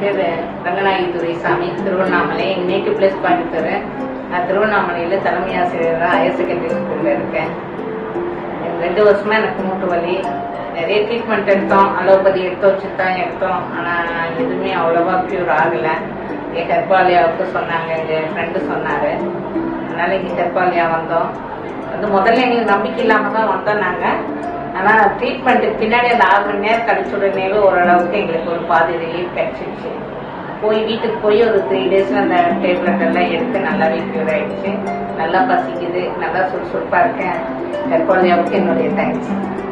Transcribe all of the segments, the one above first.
பேர் ரங்கநாயகி துரைசாமி திருவண்ணாமலை எங்கள் native place Coimbatore நான் திருவண்ணாமலையில் தலைமை ஆசிரியராக ஹையர் செகண்டரி ஸ்கூலில் இருக்கேன் எனக்கு ரெண்டு வருஷமா எனக்கு மூட்டு வலி நிறைய ட்ரீட்மெண்ட் எடுத்தோம் அலோபதி எடுத்தோம் சித்தாயம் எடுத்தோம் ஆனால் எதுவுமே அவ்வளோவா க்யூர் ஆகலை என் கர்ப்பாலயாவுக்கு சொன்னாங்க எங்கள் ஃப்ரெண்டு சொன்னார் அதனால இங்கே கர்ப்பாலயா வந்தோம் வந்து முதல்ல எங்களுக்கு நம்பிக்கை இல்லாமல் தான் வந்தோம் நாங்கள் ஆனால் ட்ரீட்மெண்ட்டுக்கு பின்னாடி அந்த ஆறு மணி நேரம் கழிச்ச உடனேவே ஓரளவுக்கு எங்களுக்கு ஒரு பாதி ரிலீஃப் கிடைச்சிருச்சு போய் வீட்டுக்கு போய் ஒரு த்ரீ டேஸ்ல அந்த டேப்லெட் எல்லாம் எடுத்து நல்லாவே க்யூர் ஆயிடுச்சு நல்லா பசிக்குது நல்லா சுறுசுறுப்பா இருக்கேன் கர்ப்பாலயாவுக்கு என்னுடைய தேங்க்ஸ்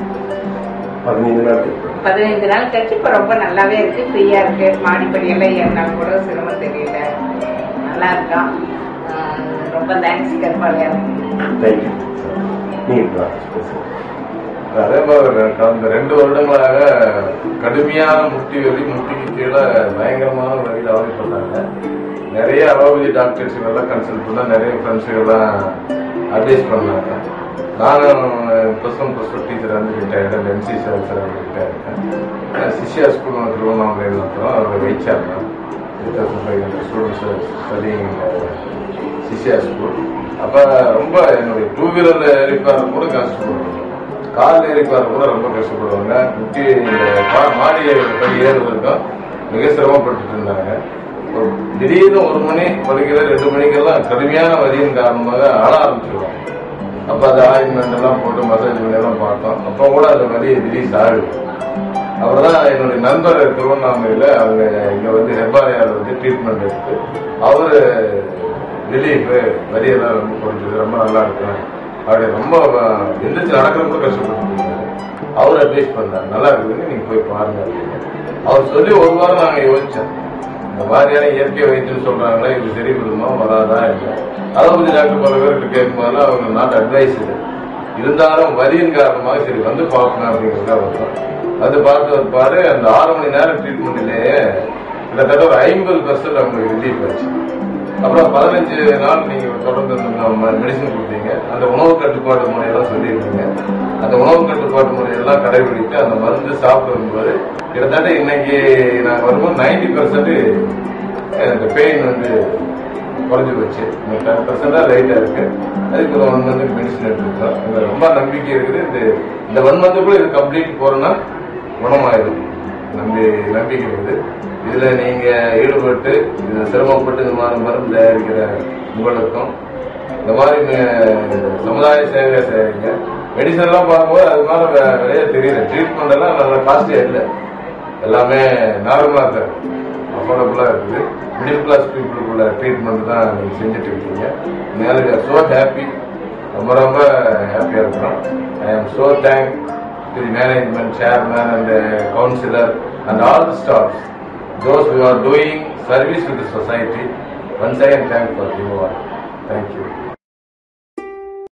பதினைந்து நாள் பதினைந்து நாள் கழிச்சு இப்போ ரொம்ப நல்லாவே இருக்கு ஃப்ரீயா இருக்கு மாடிப்படியெல்லாம் ஏறினாலும் கூட சிரமம் தெரியல நல்லா இருக்கான் ஆஹ் ரொம்ப தேங்க்ஸ் கர்ப்பாலயாவுக்கு தேங்க்யூ நீங்கள் பேசுங்க அதே மாதிரி கடந்த ரெண்டு வருடங்களாக கடுமையான முட்டி வலி முட்டிக்கு கீழே பயங்கரமான வழியில் அவதிப்பட்டாங்க நிறைய அலோபதி டாக்டர்ஸுகள்லாம் கன்சல்ட் பண்ண நிறைய ஃப்ரெண்ட்ஸுகள்லாம் அட்வைஸ் பண்ணாங்க நானும் plus one plus two teacher வந்து ரிட்டையர்டு எம்சிசி ஆஃபீஸர் வந்து ரிட்டையர்டு சிஷியா ஸ்கூல் திருவண்ணாமலையில் இருக்கிறோம் அதில் வைச்சார் தான் three thousand five hundred students studying Sishya school அப்போ ரொம்ப என்னுடைய டூ வீலரில் ஏறி போகிற கூட கஷ்டப்படுவாங்க கால் ஏறி போகிற கூட ரொம்ப கஷ்டப்படுவாங்க முக்கிய இந்த பா- மாடி படி ஏறுவதற்கும் மிக சிரமப்பட்டு இருந்தாங்க ஒரு திடீர்னு ஒரு மணி படுக்கிற ரெண்டு மணிக்கெல்லாம் கடுமையான வலியின் காரணமாக ஆள ஆரம்பிச்சிருவாங்க அப்போ அது ஆயின்மெண்ட் எல்லாம் போட்டு மசாஜ் பண்ணி எல்லாம் பார்த்தோம் அப்போ கூட அந்த வலி ரிலீஸ் ஆகுது அவர் தான் என்னுடைய நண்பர் திருவண்ணாமலையில் அவங்க இங்கே வந்து ஹெர்பாலயாவில் வந்து ட்ரீட்மெண்ட் எடுத்து அவர் ரிலீஃபு வலியெல்லாம் ரொம்ப குறைஞ்சது ரொம்ப நல்லா இருக்கேன் அப்படி ரொம்ப அஹ், எந்திரிச்சு நடக்கிற கூட கஷ்டப்பட்டு அவர் அட்வைஸ் பண்ணார் நல்லா இருக்குதுன்னு நீங்க போய் பாருங்க அப்படின்னு. அவர் சொல்லி ஒரு வாரம் நாங்க யோசிச்சோம் இந்த மாதிரியான இயற்கை வைத்தியம் சொல்றாங்களே இது சரி விடுமா வராதா இல்லை அலோபதி டாக்டர் பல பேர்கிட்ட கேட்கும்போதெல்லாம் அவங்க நாட் அட்வைஸ் இது இருந்தாலும் வலியின் காரணமாக சரி வந்து பார்க்கணும் அப்படிங்கிறத வந்தோம் வந்து பார்த்து ஒரு பாரு அந்த ஆறு மணி நேரம் ட்ரீட்மெண்ட்லேயே கிட்டத்தட்ட ஒரு ஐம்பது பர்சன்ட் அவங்களுக்கு ரிலீஃப் ஆச்சு அப்புறம் பதினஞ்சு நாள் நீங்க தொடர்ந்து மெடிசன் கொடுத்தீங்க அந்த உணவு கட்டுப்பாட்டு முறையெல்லாம் சொல்லியிருக்கீங்க அந்த உணவு கட்டுப்பாட்டு முறையெல்லாம் கடைபிடித்து அந்த மருந்து சாப்பிட்டு வரும்போது கிட்டத்தட்ட இன்னைக்கு நான் வரும்போது நைன்டி பர்சன்ட் இந்த பெயின் வந்து குறைஞ்சு போச்சு டென் பர்சன்டா லைட்டா இருக்கு அதுக்கு ஒரு ஒன் மந்த்துக்கு மெடிசன் எடுத்துருக்கோம் எனக்கு ரொம்ப நம்பிக்கை இருக்குது இந்த இந்த ஒன் மந்த்துக்குள்ள இது கம்ப்ளீட் போறோம்னா குணமாயிடும் நம்பி நம்பிக்கை இருக்குது இதுல நீங்க ஈடுபட்டு இதுல சிரமப்பட்டு இந்த மாதிரி மருந்து தயாரிக்கிற உங்களுக்கும் இந்த மாதிரி நீங்க சமுதாய சேவை செய்றீங்க மெடிசன் எல்லாம் பார்க்கும்போது அது மாதிரி வே- விலையா தெரியல ட்ரீட்மெண்ட் எல்லாம் நல்லா காஸ்ட்லியா இல்லை எல்லாமே நார்மலா தான் அஃபோர்டபுளா இருக்குது மிடில் கிளாஸ் பீப்புளுக்குள்ள ட்ரீட்மெண்ட் தான் நீங்க செஞ்சுட்டு இருக்கீங்க மேலே ஸோ ஹாப்பி ரொம்ப ரொம்ப ஹாப்பியா இருக்கிறோம் I am so thank to the management chairman and councillor and all the staffs those who are doing service to the society. Once again, thank for you all. Thank you.